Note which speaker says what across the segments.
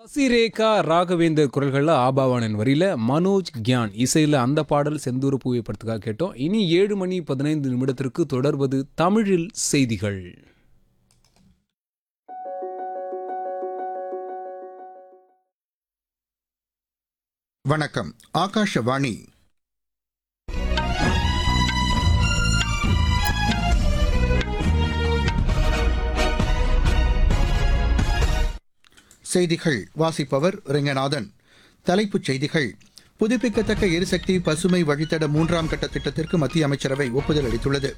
Speaker 1: சசிரேகா ராகவேந்தர் குரல்களில் ஆபாவானன் வரியில மனோஜ் கியான் இசையில் அந்த பாடல் செந்தூர பூவை படத்துக்காக கேட்டோம் இனி ஏழு மணி பதினைந்து நிமிடத்திற்கு தொடர்வது தமிழில் செய்திகள்
Speaker 2: வணக்கம் ஆகாஷவாணி செய்திகள் வாசிப்பவர் ரெங்கநாதன் தலைப்புச் செய்திகள் புதுப்பிக்கத்தக்க எரிசக்தி பசுமை வழித்தட மூன்றாம் கட்ட திட்டத்திற்கு மத்திய அமைச்சரவை ஒப்புதல் அளித்துள்ளது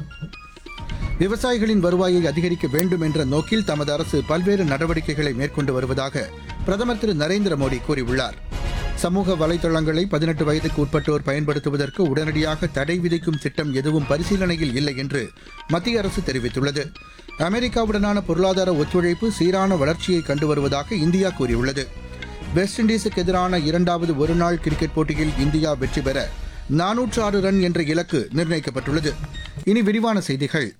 Speaker 2: விவசாயிகளின் வருவாயை அதிகரிக்க வேண்டும் என்ற நோக்கில் தமது அரசு பல்வேறு நடவடிக்கைகளை மேற்கொண்டு வருவதாக பிரதமர் திரு நரேந்திர மோடி கூறியுள்ளார் சமூக வலைதளங்களை பதினெட்டு வயதுக்கு உட்பட்டோர் பயன்படுத்துவதற்கு உடனடியாக தடை விதிக்கும் திட்டம் எதுவும் பரிசீலனையில் இல்லை என்று மத்திய அரசு தெரிவித்துள்ளது அமெரிக்காவுடனான பொருளாதார ஒத்துழைப்பு சீரான வளர்ச்சியை கண்டு வருவதாக இந்தியா கூறியுள்ளது வெஸ்ட் இண்டீஸுக்கு எதிரான இரண்டாவது ஒருநாள் கிரிக்கெட் போட்டியில் இந்தியா வெற்றி பெற நானூற்று ஆறு ரன் என்ற இலக்கு நிர்ணயிக்கப்பட்டுள்ளது இனி விரிவான செய்திகள்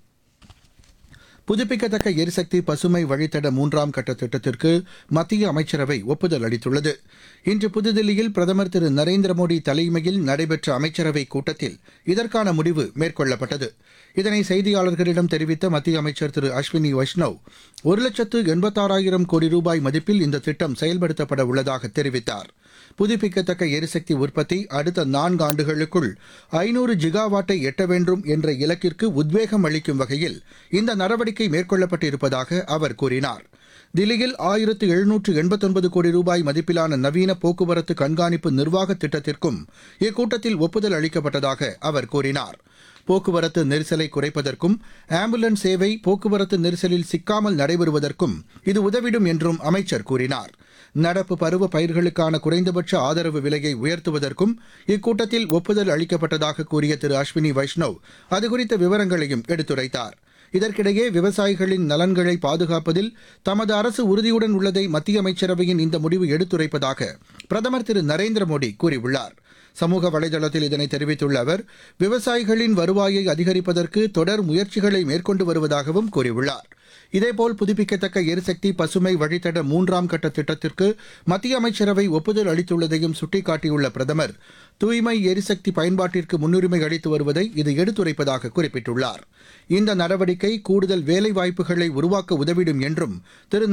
Speaker 2: புதுப்பிக்கத்தக்க எரிசக்தி பசுமை வழித்தட மூன்றாம் கட்ட திட்டத்திற்கு மத்திய அமைச்சரவை ஒப்புதல் அளித்துள்ளது இன்று புதுதில்லியில் பிரதமர் திரு நரேந்திர மோடி தலைமையில் நடைபெற்ற அமைச்சரவை கூட்டத்தில் இதற்கான முடிவு மேற்கொள்ளப்பட்டது இதனை செய்தியாளர்களிடம் தெரிவித்த மத்திய அமைச்சர் திரு அஸ்வினி வைஷ்ணவ் ஒரு லட்சத்து எண்பத்தாறாயிரம் கோடி ரூபாய் மதிப்பில் இந்த திட்டம் செயல்படுத்தப்பட உள்ளதாக தெரிவித்தார் புதுப்பிக்கத்தக்க எரிசக்தி உற்பத்தி அடுத்த நான்கு ஆண்டுகளுக்குள் ஐநூறு ஜிகாவாட்டை எட்ட வேண்டும் என்ற இலக்கிற்கு உத்வேகம் அளிக்கும் வகையில் இந்த நடவடிக்கை மேற்கொள்ளப்பட்டிருப்பதாக அவர் கூறினார் தில்லியில் ஆயிரத்து எழுநூற்று எண்பத்தொன்பது கோடி ரூபாய் மதிப்பிலான நவீன போக்குவரத்து கண்காணிப்பு நிர்வாக திட்டத்திற்கும் இக்கூட்டத்தில் ஒப்புதல் அளிக்கப்பட்டதாக அவர் கூறினார் போக்குவரத்து நெரிசலை குறைப்பதற்கும் ஆம்புலன்ஸ் சேவை போக்குவரத்து நெரிசலில் சிக்காமல் நடைபெறுவதற்கும் இது உதவிடும் என்றும் அமைச்சர் கூறினார் நடப்பு பருவ பயிர்களுக்கான குறைந்தபட்ச ஆதரவு விலையை உயர்த்துவதற்கும் இக்கூட்டத்தில் ஒப்புதல் அளிக்கப்பட்டதாக கூறிய திரு அஸ்வினி வைஷ்ணவ் அதுகுறித்த விவரங்களையும் எடுத்துரைத்தார் இதற்கிடையே விவசாயிகளின் நலன்களை பாதுகாப்பதில் தமது அரசு உறுதியுடன் உள்ளதை மத்திய அமைச்சரவையின் இந்த முடிவு எடுத்துரைப்பதாக பிரதமர் திரு நரேந்திர மோடி கூறியுள்ளார் சமூக வலைதளத்தில் இதனை தெரிவித்துள்ள அவர் விவசாயிகளின் வருவாயை அதிகரிப்பதற்கு தொடர் முயற்சிகளை மேற்கொண்டு வருவதாகவும் கூறியுள்ளார் இதேபோல் புதுப்பிக்கத்தக்க எரிசக்தி பசுமை வழித்தட மூன்றாம் கட்ட திட்டத்திற்கு மத்திய அமைச்சரவை ஒப்புதல் அளித்துள்ளதையும் சுட்டிக்காட்டியுள்ள பிரதமர் தூய்மை எரிசக்தி பயன்பாட்டிற்கு முன்னுரிமை அளித்து வருவதை இது எடுத்துரைப்பதாக குறிப்பிட்டுள்ளார் இந்த நடவடிக்கை கூடுதல் வேலைவாய்ப்புகளை உருவாக்க உதவிடும் என்றும் திரு